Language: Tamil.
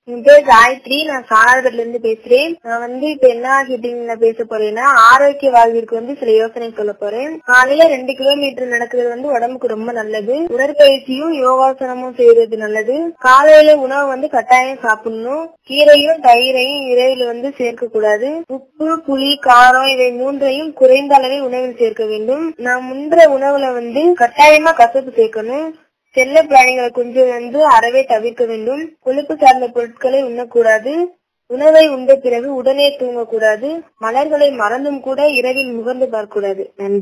என் பேர் காயத்ரி நான் சாரதத்துல இருந்து பேசுறேன் நான் வந்து இப்ப என்ன ஹிட்டிங்ல பேச போறேன்னா ஆரோக்கிய வாழ்விற்கு வந்து சில யோசனை சொல்ல போறேன் காலையில ரெண்டு கிலோமீட்டர் நடக்கிறது வந்து உடம்புக்கு ரொம்ப நல்லது உடற்பயிற்சியும் யோகாசனமும் செய்யறது நல்லது காலையில உணவு வந்து கட்டாயம் சாப்பிடணும் கீரையும் தயிரையும் இரவில் வந்து சேர்க்க கூடாது உப்பு புளி காரம் இவை மூன்றையும் குறைந்த அளவே உணவில் சேர்க்க வேண்டும் நாம் முன்ற உணவுல வந்து கட்டாயமா கசப்பு சேர்க்கணும் செல்ல பிராணிகளை கொஞ்சம் வந்து அறவே தவிர்க்க வேண்டும் கொழுப்பு சார்ந்த பொருட்களை உண்ணக்கூடாது உணவை உண்ட பிறகு உடனே தூங்கக்கூடாது மலர்களை மறந்தும் கூட இரவில் முகர்ந்து பார்க்கக்கூடாது நன்றி